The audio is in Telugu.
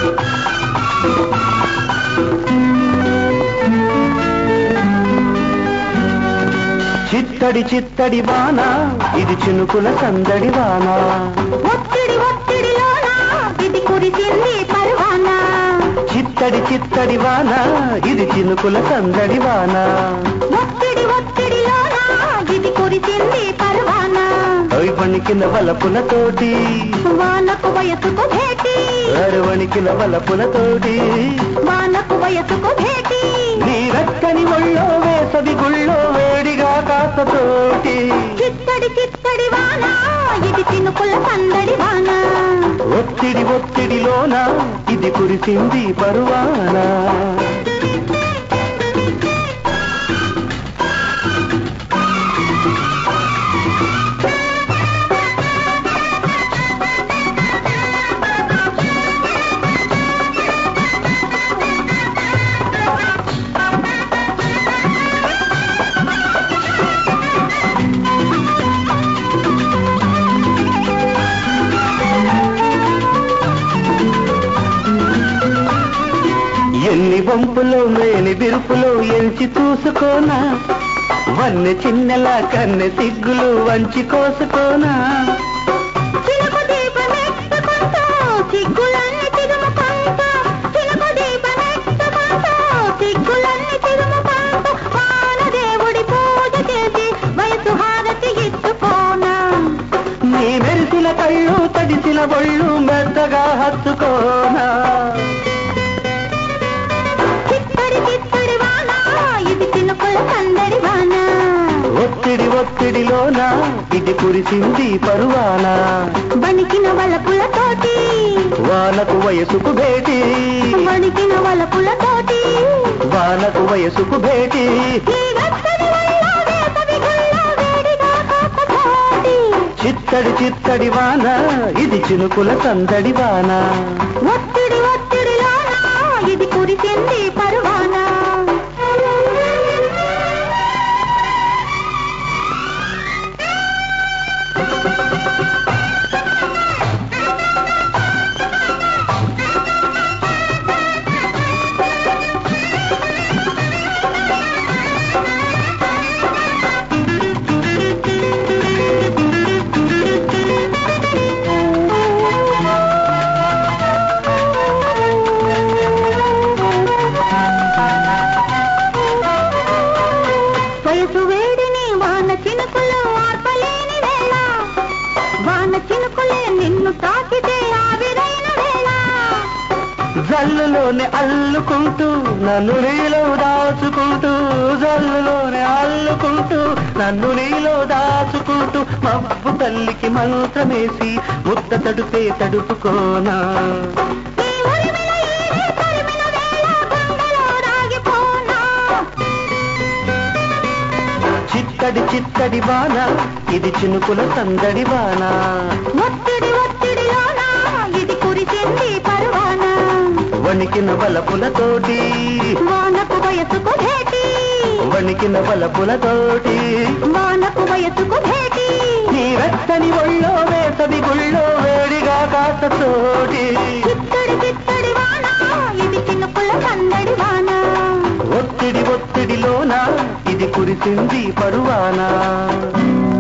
చిత్తడి చిత్తడి వాన ఇది చినుకుల సందడి వాన ఒత్తిడి ఒత్తిడిలోన ఇది కురిసింది పర్వానా చిత్తడి చిత్తడి వాన ఇది చినుకుల సందడి వాన ఒత్తిడి ఒత్తిడిలోన ఇది కురిసింది పర్వానా అవి వణికిన వలపులతోటి వానకు వయసుకు భేటీ వణికిన వలపులతోటి వానకు వయసుకు భేటీ నీ వెక్కని ఒళ్ళో వేసవి గుళ్ళో వేడిగా కాసతోటి చిత్తడి చిత్తడి వాన ఇది చినుకుల సందడి వాన ఒత్తిడి ఒత్తిడిలోన ఇది కురిసింది పరువానా ఎన్ని వంపులో మేని విరుపులో ఎంచి చూసుకోనా వన్నె చిన్నెలా కన్నె సిగ్గులు వంచి కోసుకోనా చినుకు దీపమెత్తుకుంటూ సిగ్గులన్నీ చిరుముకుంటూ చినుకు దీపమెత్తుకుంటూ సిగ్గులన్నీ చిరుముకుంటూ వానదేవుడి పూజ చేసి వయసు హారతి ఇచ్చుకోనా నీ మెరిసిన కళ్ళు తడిసిన ఒళ్ళు మెత్తగా హత్తుకోనా చిత్తడి చిత్తడి వాన ఇది చినుకుల సందడి వాన ఒత్తిడి ఒత్తిడిలోన ఇది కురిసింది పరువానా వణికిన వలపులతోటి వానకు వయసుకు భేటీ వణికిన వలపులతోటి వానకు వయసుకు భేటీ ఈ వెచ్చని వల్ల వేసవి గుళ్ళ వేడిగా కాకపోటి చిత్తడి చిత్తడి వాన ఇది చినుకుల సందడి వాన ఒత్తిడి ఒత్తిడిలోన ఇది కురిసింది పరువానా వయసు వేడిని వాన చినుకులు ఆర్పలేని వేళ వాన చినుకులే నిన్ను తాకితే ఆవిరైన వేళ జల్లులోనే అల్లుకుంటూ నన్ను నీలో దాచుకుంటూ జల్లులోనే అల్లుకుంటూ నన్ను నీలో దాచుకుంటూ మబ్బు తల్లికి మంత్రమేసి ముద్ద తడుపే తడుపుకోనా ఈ ఉరిమిన ఈడే తరిమిన వేళ గుండెలో రాగిపోనా చిత్తడి చిత్తడి వాన ఇది చినుకుల సందడి వాన ఒత్తిడి ఒత్తిడిలోన ఇది కురిసింది పరువానా వణికిన వలపులతోటి వానకు వయసుకు భేటీ వణికిన వలపులతోటి వానకు వయసుకు భేటీ నీ వెచ్చని ఒళ్ళో వేసవి గుళ్ళో వేడిగా కాసతోటి చిత్తడి చిత్తడి వాన ఇది చినుకుల సందడి వాన ఒత్తిడి ఒత్తిడిలోన ఇది కురిసింది పరువానా